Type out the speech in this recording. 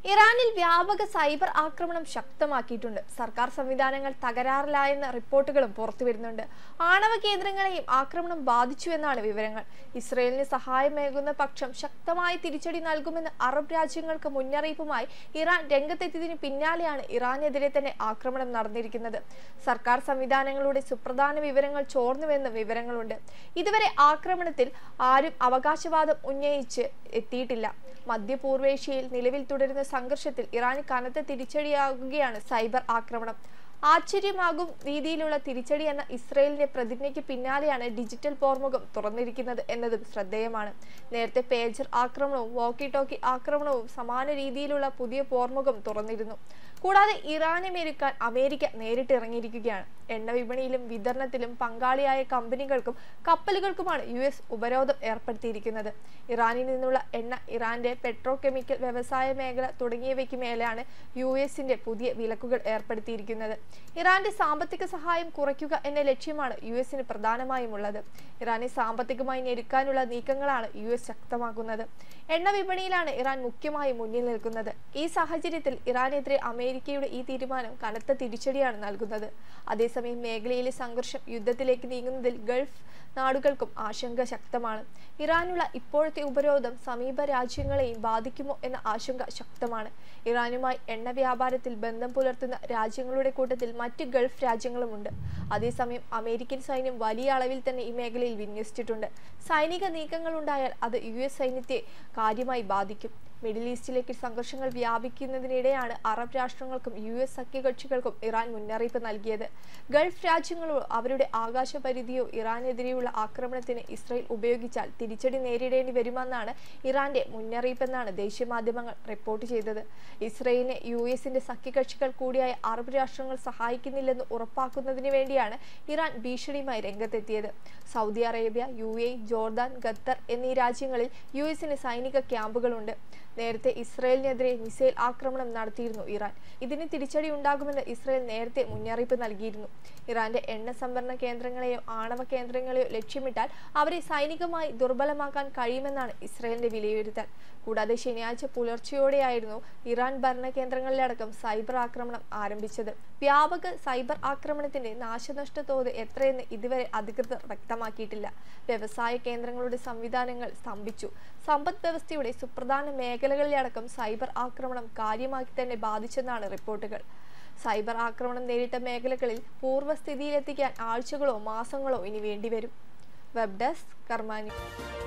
ഇറാനിൽ വ്യാപക സൈബർ ആക്രമണം ശക്തമാക്കിയിട്ടുണ്ട് സർക്കാർ സംവിധാനങ്ങൾ തകരാറിലായെന്ന റിപ്പോർട്ടുകളും പുറത്തുവരുന്നുണ്ട് ആണവ കേന്ദ്രങ്ങളെയും ആക്രമണം ബാധിച്ചുവെന്നാണ് വിവരങ്ങൾ ഇസ്രയേലിന് സഹായമേകുന്ന പക്ഷം ശക്തമായ തിരിച്ചടി നൽകുമെന്ന് അറബ് രാജ്യങ്ങൾക്ക് മുന്നറിയിപ്പുമായി ഇറാൻ രംഗത്തെത്തിയതിനു പിന്നാലെയാണ് ഇറാനെതിരെ തന്നെ ആക്രമണം നടന്നിരിക്കുന്നത് സർക്കാർ സംവിധാനങ്ങളുടെ സുപ്രധാന വിവരങ്ങൾ ചോർന്നുവെന്നും വിവരങ്ങളുണ്ട് ഇതുവരെ ആക്രമണത്തിൽ ആരും അവകാശവാദം ഉന്നയിച്ച് എത്തിയിട്ടില്ല മധ്യപൂർവേഷ്യയിൽ നിലവിൽ തുടരുന്ന സംഘർഷത്തിൽ ഇറാന് കനത്ത തിരിച്ചടിയാകുകയാണ് സൈബർ ആക്രമണം ആശ്ചര്യമാകും രീതിയിലുള്ള തിരിച്ചടി എന്ന ഇസ്രയേലിന്റെ പ്രതിജ്ഞയ്ക്ക് പിന്നാലെയാണ് ഡിജിറ്റൽ പോർമുഖം തുറന്നിരിക്കുന്നത് എന്നതും ശ്രദ്ധേയമാണ് നേരത്തെ പേജർ ആക്രമണവും വോക്കി ടോക്കി ആക്രമണവും സമാന രീതിയിലുള്ള പുതിയ പോർമുഖം തുറന്നിരുന്നു കൂടാതെ ഇറാനെ മെരുക്കാൻ അമേരിക്ക നേരിട്ട് ഇറങ്ങിയിരിക്കുകയാണ് എണ്ണ വിപണിയിലും വിതരണത്തിലും പങ്കാളിയായ കമ്പനികൾക്കും കപ്പലുകൾക്കുമാണ് യു എസ് ഉപരോധം ഏർപ്പെടുത്തിയിരിക്കുന്നത് ഇറാനിൽ നിന്നുള്ള എണ്ണ ഇറാന്റെ പെട്രോ കെമിക്കൽ വ്യവസായ മേഖല തുടങ്ങിയവയ്ക്ക് മേലാണ് യു എസിന്റെ പുതിയ വിലക്കുകൾ ഏർപ്പെടുത്തിയിരിക്കുന്നത് ഇറാന്റെ സാമ്പത്തിക സഹായം കുറയ്ക്കുക എന്ന ലക്ഷ്യമാണ് യു എസിന് പ്രധാനമായും ഉള്ളത് ഇറാനെ സാമ്പത്തികമായി ഞെരുക്കാനുള്ള നീക്കങ്ങളാണ് യു എസ് ശക്തമാക്കുന്നത് എണ്ണ വിപണിയിലാണ് ഇറാൻ മുഖ്യമായും മുന്നിൽ നിൽക്കുന്നത് ഈ സാഹചര്യത്തിൽ ഇറാനെതിരെ അമേരിക്കയുടെ ഈ തീരുമാനം കനത്ത തിരിച്ചടിയാണ് നൽകുന്നത് അതേസമയം മേഖലയിലെ സംഘർഷം യുദ്ധത്തിലേക്ക് നീങ്ങുന്നതിൽ ഗൾഫ് നാടുകൾക്കും ആശങ്ക ശക്തമാണ് ഇറാനുള്ള ഇപ്പോഴത്തെ ഉപരോധം സമീപ രാജ്യങ്ങളെയും ബാധിക്കുമോ എന്ന ആശങ്ക ശക്തമാണ് ഇറാനുമായി എണ്ണ വ്യാപാരത്തിൽ ബന്ധം പുലർത്തുന്ന രാജ്യങ്ങളുടെ കൂട്ടത്തിൽ മറ്റ് ഗൾഫ് രാജ്യങ്ങളുമുണ്ട് അതേസമയം അമേരിക്കൻ സൈന്യം വലിയ അളവിൽ തന്നെ ഈ മേഖലയിൽ വിന്യസിച്ചിട്ടുണ്ട് സൈനിക നീക്കങ്ങൾ ഉണ്ടായാൽ അത് യു എസ് സൈന്യത്തെ കാര്യമായി ബാധിക്കും മിഡിൽ ഈസ്റ്റിലേക്ക് സംഘർഷങ്ങൾ വ്യാപിക്കുന്നതിനിടെയാണ് അറബ് രാഷ്ട്രങ്ങൾക്കും യു എസ് സഖ്യകക്ഷികൾക്കും ഇറാൻ മുന്നറിയിപ്പ് നൽകിയത് ഗൾഫ് രാജ്യങ്ങളോ അവരുടെ ആകാശ പരിധിയോ ഇറാനെതിരെയുള്ള ആക്രമണത്തിന് ഇസ്രയേൽ ഉപയോഗിച്ചാൽ തിരിച്ചടി നേരിടേണ്ടി വരുമെന്നാണ് ഇറാന്റെ മുന്നറിയിപ്പെന്നാണ് ദേശീയ മാധ്യമങ്ങൾ റിപ്പോർട്ട് ചെയ്തത് ഇസ്രയേലിനെ യു എസിന്റെ സഖ്യകക്ഷികൾ കൂടിയായ അറബ് രാഷ്ട്രങ്ങൾ സഹായിക്കുന്നില്ലെന്ന് ഉറപ്പാക്കുന്നതിന് വേണ്ടിയാണ് ഇറാൻ ഭീഷണിയുമായി രംഗത്തെത്തിയത് Saudi Arabia U A Jordan Qatar എന്നീ രാജ്യങ്ങളിൽ യു എസിന് സൈനിക ക്യാമ്പുകളുണ്ട് നേരത്തെ ഇസ്രയേലിനെതിരെ മിസൈൽ ആക്രമണം നടത്തിയിരുന്നു ഇറാൻ ഇതിന് തിരിച്ചടി ഉണ്ടാകുമെന്ന് ഇസ്രയേൽ നേരത്തെ മുന്നറിയിപ്പ് നൽകിയിരുന്നു ഇറാന്റെ എണ്ണ സംഭരണ കേന്ദ്രങ്ങളെയോ ആണവ കേന്ദ്രങ്ങളെയോ ലക്ഷ്യമിട്ടാൽ അവരെ സൈനികമായി ദുർബലമാക്കാൻ കഴിയുമെന്നാണ് ഇസ്രയേലിന്റെ വിലയിരുത്തൽ കൂടാതെ ശനിയാഴ്ച പുലർച്ചെയോടെയായിരുന്നു ഇറാൻ ഭരണ കേന്ദ്രങ്ങളിലടക്കം സൈബർ ആക്രമണം ആരംഭിച്ചത് വ്യാപക സൈബർ ആക്രമണത്തിന്റെ നാശനഷ്ട തോത് എത്രയെന്ന് ഇതുവരെ അധികൃതർ വ്യക്തമാക്കിയിട്ടില്ല വ്യവസായ കേന്ദ്രങ്ങളുടെ സംവിധാനങ്ങൾ സ്തംഭിച്ചു സമ്പദ് വ്യവസ്ഥയുടെ സുപ്രധാന മേഖലകളിലടക്കം സൈബർ ആക്രമണം കാര്യമാക്കി തന്നെ ബാധിച്ചെന്നാണ് റിപ്പോർട്ടുകൾ സൈബർ ആക്രമണം നേരിട്ട മേഖലകളിൽ പൂർവ്വസ്ഥിതിയിലെത്തിക്കാൻ ആഴ്ചകളോ മാസങ്ങളോ ഇനി വേണ്ടിവരും വെബ് ഡെസ്ക് കർമാനി